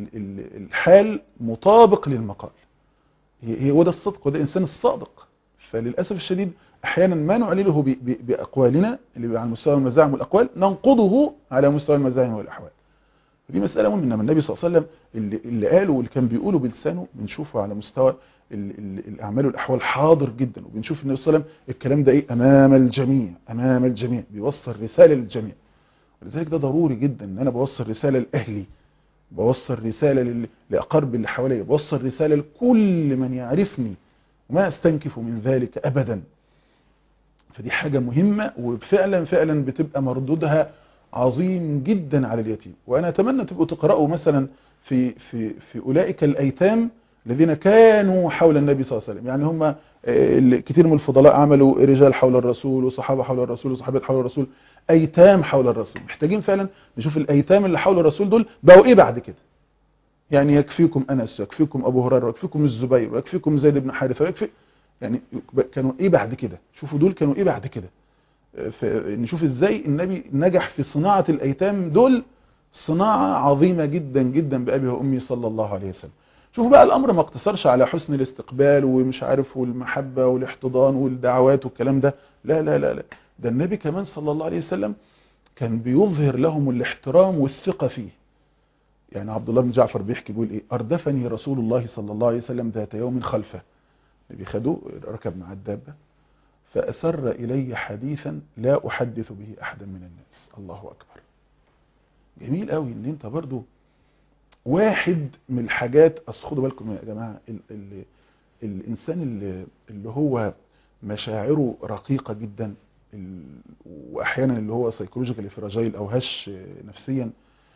الحال مطابق للمقال هو ده الصدق وده الإنسان الصادق فللأسف الشديد أحيانا ما نعلله بأقوالنا اللي على مستوى المزاعم والأقوال ننقضه على مستوى المزاعم والأحوال دي مسألة مهمة إنما النبي صلى الله عليه وسلم اللي, اللي قاله واللي كان بيقوله بلسانه بنشوفه على مستوى ال ال الأعمال والأحوال حاضر جدا وبنشوف النبي صلى الله عليه وسلم الكلام ده إيه أمام الجميع أمام الجميع بيوصل رسالة للجميع ولذلك ده ضروري جدا ان انا بوصل رسالة لاهلي بوصل رسالة لأقرب اللي حواليا بوصل رسالة لكل من يعرفني وما استنكف من ذلك أبدا فدي حاجة مهمة وفعلا فعلا بتبقى مردودها عظيم جدا على اليتيم وأنا أتمنى تبقوا تقرأوا مثلا في, في, في أولئك الأيتام الذين كانوا حول النبي صلى الله عليه وسلم يعني هم كتير من الفضلاء عملوا رجال حول الرسول وصحابة حول الرسول وصحابات حول الرسول ايتام حول الرسول محتاجين فعلا نشوف الايتام اللي حول الرسول دول بقوا ايه بعد كده يعني يكفيكم انس ويكفيكم ابو هريره ويكفيكم الزبير ويكفيكم زيد بن حارثه ويكفي يعني كانوا ايه بعد كده شوفوا دول كانوا ايه بعد كده نشوف ازاي النبي نجح في صناعه الايتام دول صناعه عظيمه جدا جدا بابي وامي صلى الله عليه وسلم شوفوا بقى الامر ما اقتصرش على حسن الاستقبال ومش عارف والمحبة والاحتضان والدعوات والكلام ده لا لا لا لا ده النبي كمان صلى الله عليه وسلم كان بيظهر لهم الاحترام والثقة فيه يعني عبد الله بن جعفر بيحكي بيقول ايه اردفني رسول الله صلى الله عليه وسلم ذات يوم خلفه النبي خدوه ركب مع الدابة فأسر إلي حديثا لا أحدث به أحدا من الناس الله أكبر جميل قوي ان انت برضو واحد من الحاجات اصل خدوا بالكم يا جماعه ال ال الانسان اللي, اللي هو مشاعره رقيقه جدا ال واحيانا اللي هو سيكولوجيكالي فراجايل او هش نفسيا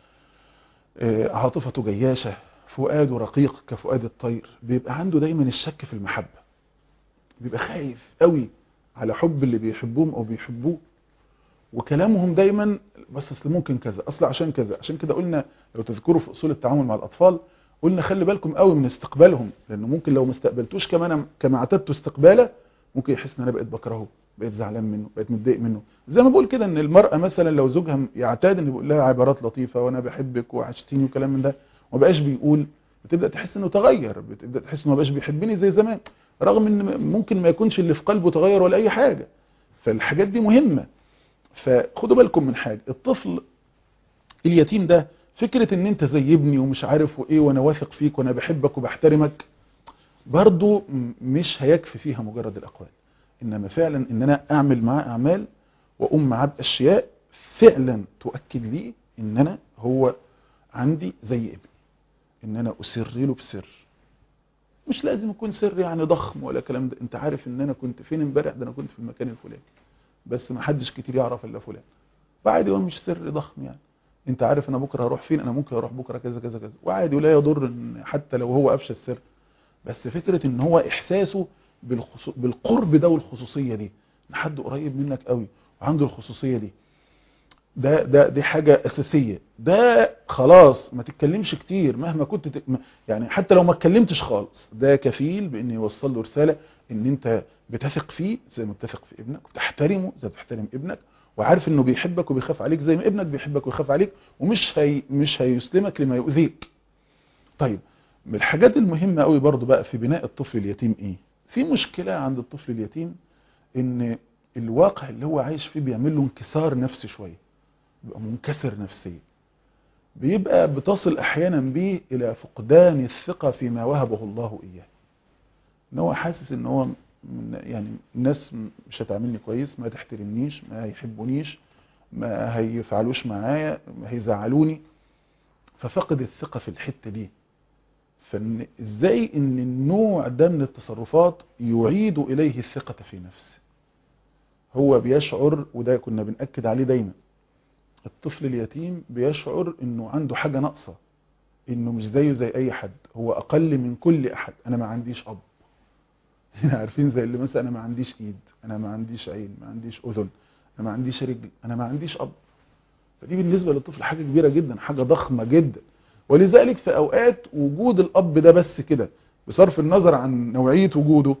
عاطفته جياشه فؤاده رقيق كفؤاد الطير بيبقى عنده دايما الشك في المحبه بيبقى خايف قوي على حب اللي بيحبوهم او بيحبوه وكلامهم دايما بس اصل ممكن كذا اصل عشان كذا عشان كده قلنا لو تذكروا في اصول التعامل مع الاطفال قلنا خلي بالكم قوي من استقبالهم لانه ممكن لو ما استقبلتوش كمان كما اعتدتوا استقباله ممكن يحس ان انا بقيت بكرهه بقيت زعلان منه بقيت متضايق منه زي ما بقول كده ان المراه مثلا لو زوجها يعتاد ان بيقول لها عبارات لطيفه وانا بحبك وعشتيني وكلام من ده وما بقاش بيقول بتبدا تحس انه تغير بتبدا تحس انه ما بقاش بيحبني زي زمان رغم ان ممكن ما يكونش اللي في قلبه تغير ولا اي حاجه فالحاجات دي مهمه فخدوا بالكم من حاجة الطفل اليتيم ده فكرة ان انت زي ابني ومش عارف وايه وانا واثق فيك وانا بحبك وبحترمك برضو مش هيكفي فيها مجرد الاقوال انما فعلا ان انا اعمل معاه اعمال واقوم معاه باشياء فعلا تؤكد لي ان انا هو عندي زي ابني ان انا اسر له بسر مش لازم يكون سر يعني ضخم ولا كلام ده انت عارف ان انا كنت فين امبارح ده انا كنت في المكان الفلاني بس ما حدش كتير يعرف الا فلان وعادي هو مش سر ضخم يعني انت عارف انا بكره هروح فين انا ممكن اروح بكره كذا كذا كذا وعادي ولا يضر ان حتى لو هو افشى السر بس فكره ان هو احساسه بالخصو... بالقرب ده والخصوصيه دي ان حد قريب منك قوي وعنده الخصوصيه دي ده ده دي حاجه اساسيه ده خلاص ما تتكلمش كتير مهما كنت ت... يعني حتى لو ما اتكلمتش خالص ده كفيل بان يوصل له رساله ان انت بتثق فيه زي ما بتثق في ابنك وتحترمه زي ما بتحترم ابنك وعارف انه بيحبك وبيخاف عليك زي ما ابنك بيحبك ويخاف عليك ومش هي مش هيسلمك لما يؤذيك طيب من الحاجات المهمه قوي برضو بقى في بناء الطفل اليتيم ايه في مشكله عند الطفل اليتيم ان الواقع اللي هو عايش فيه بيعمل له انكسار نفسي شويه بيبقى منكسر نفسيا بيبقى بتصل احيانا بيه الى فقدان الثقه فيما وهبه الله اياه ان هو حاسس ان هو يعني الناس مش هتعاملني كويس ما تحترمنيش ما هيحبونيش ما هيفعلوش معايا ما هيزعلوني ففقد الثقة في الحتة دي فان ازاي ان النوع ده من التصرفات يعيد اليه الثقة في نفسه هو بيشعر وده كنا بنأكد عليه دايما الطفل اليتيم بيشعر انه عنده حاجة ناقصة انه مش زيه زي اي حد هو اقل من كل احد انا ما عنديش اب عارفين زي اللي مثلا انا ما عنديش ايد انا ما عنديش عين ما عنديش اذن انا ما عنديش رجل انا ما عنديش اب فدي بالنسبه للطفل حاجه كبيره جدا حاجه ضخمه جدا ولذلك في اوقات وجود الاب ده بس كده بصرف النظر عن نوعيه وجوده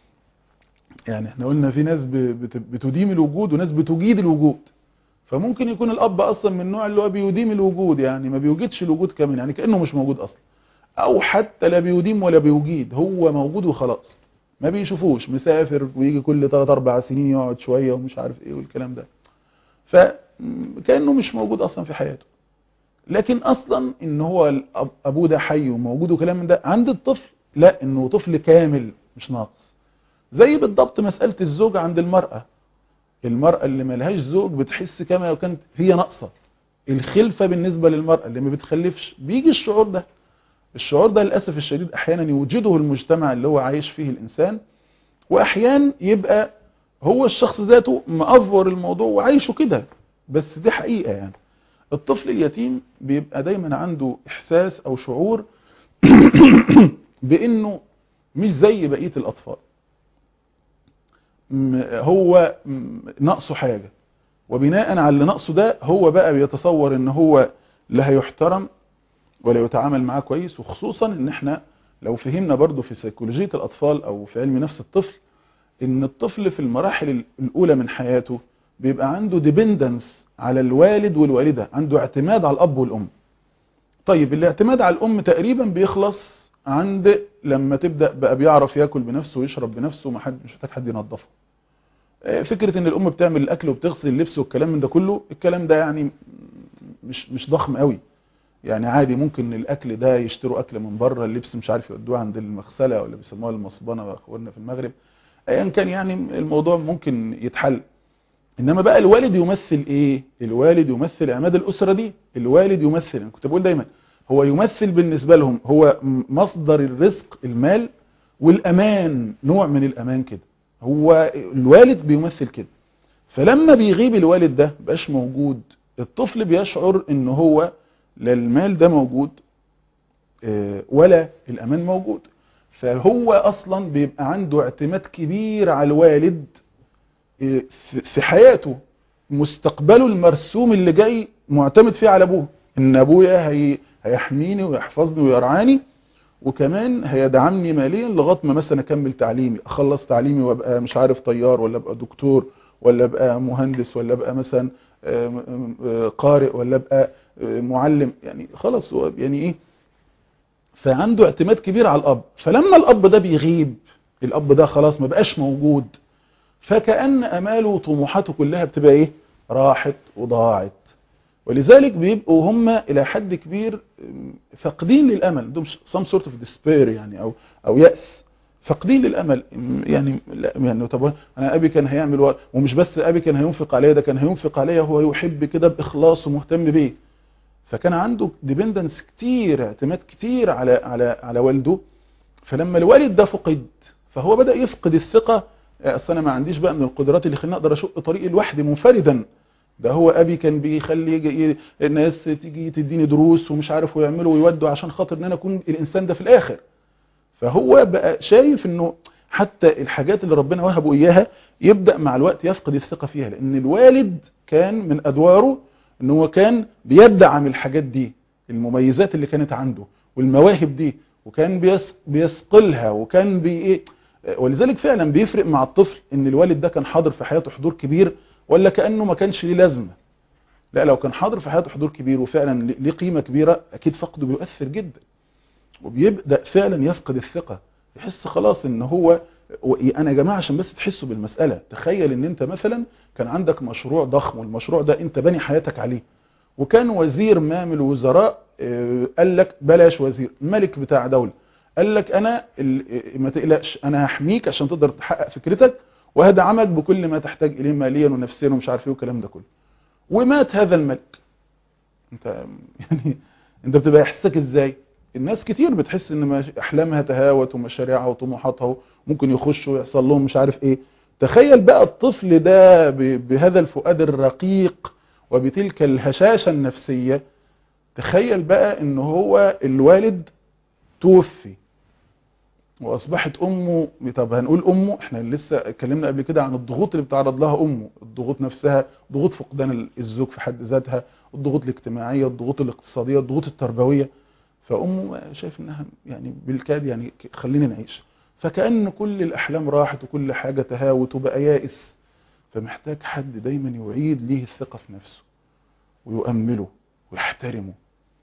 يعني احنا قلنا في ناس بتديم الوجود وناس بتجيد الوجود فممكن يكون الاب اصلا من النوع اللي هو بيديم الوجود يعني ما بيوجدش الوجود كامل يعني كانه مش موجود اصلا او حتى لا بيديم ولا بيوجد هو موجود وخلاص ما بيشوفوش مسافر ويجي كل 3 4 سنين يقعد شويه ومش عارف ايه والكلام ده فكانه مش موجود اصلا في حياته لكن اصلا ان هو ابوه ده حي وموجود وكلام من ده عند الطفل لا انه طفل كامل مش ناقص زي بالضبط مساله الزوج عند المراه المراه اللي ملهاش زوج بتحس كما لو كانت هي ناقصه الخلفه بالنسبه للمراه اللي ما بتخلفش بيجي الشعور ده الشعور ده للأسف الشديد أحيانا يوجده المجتمع اللي هو عايش فيه الإنسان وأحيانا يبقى هو الشخص ذاته مأفور الموضوع وعايشه كده بس دي حقيقة يعني الطفل اليتيم بيبقى دايما عنده إحساس أو شعور بأنه مش زي بقية الأطفال هو نقصه حاجة وبناء على اللي نقصه ده هو بقى بيتصور ان هو لا هيحترم ولا يتعامل معاه كويس وخصوصا ان احنا لو فهمنا برضو في سيكولوجية الاطفال او في علم نفس الطفل ان الطفل في المراحل الاولى من حياته بيبقى عنده ديبندنس على الوالد والوالدة عنده اعتماد على الاب والام طيب الاعتماد على الام تقريبا بيخلص عند لما تبدا بقى بيعرف ياكل بنفسه ويشرب بنفسه وما حد مش محتاج حد ينظفه آه، فكره ان الام بتعمل الاكل وبتغسل اللبس والكلام من ده كله الكلام ده يعني مش مش ضخم قوي يعني عادي ممكن الاكل ده يشتروا اكل من بره اللبس مش عارف يودوه عند المغسله ولا بيسموها المصبنه اخواننا في المغرب ايا كان يعني الموضوع ممكن يتحل انما بقى الوالد يمثل ايه الوالد يمثل عماد الاسره دي الوالد يمثل انا كنت بقول دايما هو يمثل بالنسبه لهم هو م- مصدر الرزق المال والامان نوع من الامان كده هو الوالد بيمثل كده فلما بيغيب الوالد ده بقاش موجود الطفل بيشعر ان هو لا المال ده موجود آه، ولا الامان موجود فهو اصلا بيبقى عنده اعتماد كبير على الوالد آه، في- في حياته مستقبله المرسوم اللي جاي معتمد فيه على ابوه ان ابويا هي هيحميني ويحفظني ويرعاني وكمان هيدعمني ماليا لغايه ما مثلا اكمل تعليمي اخلص تعليمي وابقى مش عارف طيار ولا ابقى دكتور ولا ابقى مهندس ولا ابقى مثلا آه، آه، قارئ ولا ابقى آه، معلم يعني خلاص هو يعني ايه فعنده اعتماد كبير على الاب فلما الاب ده بيغيب الاب ده خلاص ما بقاش موجود فكأن اماله وطموحاته كلها بتبقى ايه راحت وضاعت ولذلك بيبقوا هم الى حد كبير ام، فاقدين للامل عندهم some sort of despair يعني او او يأس فاقدين للامل ام، يعني لا يعني طب انا ابي كان هيعمل و... ومش بس ابي كان هينفق عليا ده كان هينفق عليا هو يحب كده باخلاص ومهتم بيه فكان عنده ديبندنس كتير اعتماد كتير على على على والده فلما الوالد ده فقد فهو بدأ يفقد الثقة اصل انا ما عنديش بقى من القدرات اللي خليني اقدر اشق طريقي لوحدي منفردا ده هو ابي كان بيخلي يجي الناس تيجي تديني دروس ومش عارف ويعملوا ويودوا عشان خاطر ان انا اكون الانسان ده في الاخر فهو بقى شايف انه حتى الحاجات اللي ربنا وهبه اياها يبدأ مع الوقت يفقد الثقة فيها لان الوالد كان من ادواره ان هو كان بيدعم الحاجات دي المميزات اللي كانت عنده والمواهب دي وكان بيس بيسقلها وكان بي ايه ولذلك فعلا بيفرق مع الطفل ان الوالد ده كان حاضر في حياته حضور كبير ولا كأنه ما كانش ليه لازمة لا لو كان حاضر في حياته حضور كبير وفعلا ليه قيمة كبيرة اكيد فقده بيؤثر جدا وبيبدأ فعلا يفقد الثقة يحس خلاص ان هو انا يا جماعة عشان بس تحسوا بالمسألة تخيل ان انت مثلا كان عندك مشروع ضخم والمشروع ده انت بني حياتك عليه وكان وزير ما من الوزراء آه، قال لك بلاش وزير ملك بتاع دولة قال لك انا ال- ما تقلقش انا هحميك عشان تقدر تحقق فكرتك وهدعمك بكل ما تحتاج اليه ماليا ونفسيا ومش عارف ايه والكلام ده كله ومات هذا الملك انت يعني انت بتبقى احساسك ازاي الناس كتير بتحس ان مش- احلامها تهاوت ومشاريعها وطموحاتها ممكن يخشوا ويحصل لهم مش عارف ايه تخيل بقى الطفل ده ب- بهذا الفؤاد الرقيق وبتلك الهشاشة النفسية تخيل بقى ان هو الوالد توفي واصبحت امه طب هنقول امه احنا لسه اتكلمنا قبل كده عن الضغوط اللي بتعرض لها امه الضغوط نفسها ضغوط فقدان الزوج في حد ذاتها الضغوط الاجتماعيه الضغوط الاقتصاديه الضغوط التربويه فامه شايف انها يعني بالكاد يعني خلينا نعيش فكأن كل الاحلام راحت وكل حاجه تهاوت وبقى يائس فمحتاج حد دايما يعيد ليه الثقه في نفسه ويؤمله ويحترمه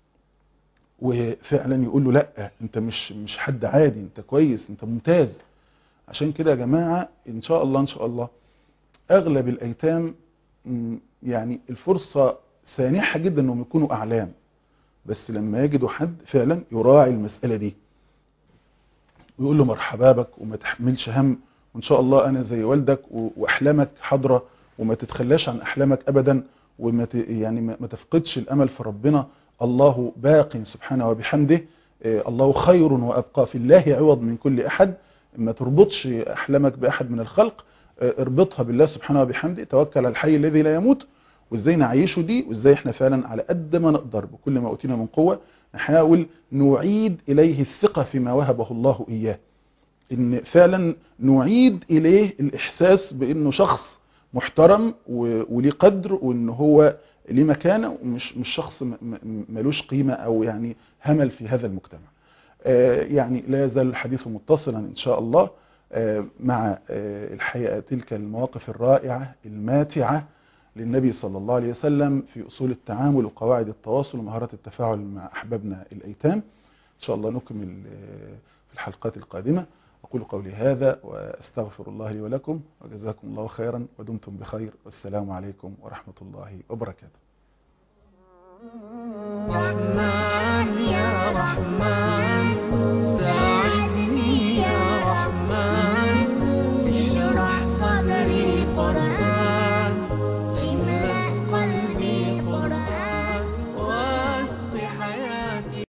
وفعلا يقول له لا انت مش مش حد عادي انت كويس انت ممتاز عشان كده يا جماعة ان شاء الله ان شاء الله اغلب الايتام م، يعني الفرصة سانحة جدا انهم يكونوا اعلام بس لما يجدوا حد فعلا يراعي المسألة دي ويقول له مرحبا بك وما تحملش هم وان شاء الله انا زي والدك و- واحلامك حاضرة وما تتخلاش عن احلامك ابدا وما ت... يعني ما ما تفقدش الامل في ربنا الله باق سبحانه وبحمده آه، الله خير وابقى في الله عوض من كل احد ما تربطش احلامك باحد من الخلق آه، اربطها بالله سبحانه وبحمده توكل على الحي الذي لا يموت وازاي نعيشه دي وازاي احنا فعلا على قد ما نقدر بكل ما اوتينا من قوة نحاول نعيد اليه الثقة فيما وهبه الله اياه ان فعلا نعيد اليه الاحساس بانه شخص محترم و- وليه قدر وان هو ليه مكانه ومش مش شخص م- م- ملوش قيمة او يعني همل في هذا المجتمع آه، يعني لا يزال الحديث متصلا ان شاء الله آه، مع آه، الحقيقة تلك المواقف الرائعة الماتعة للنبي صلى الله عليه وسلم في أصول التعامل وقواعد التواصل ومهارات التفاعل مع أحبابنا الأيتام إن شاء الله نكمل في الحلقات القادمة أقول قولي هذا وأستغفر الله لي ولكم وجزاكم الله خيرا ودمتم بخير والسلام عليكم ورحمة الله وبركاته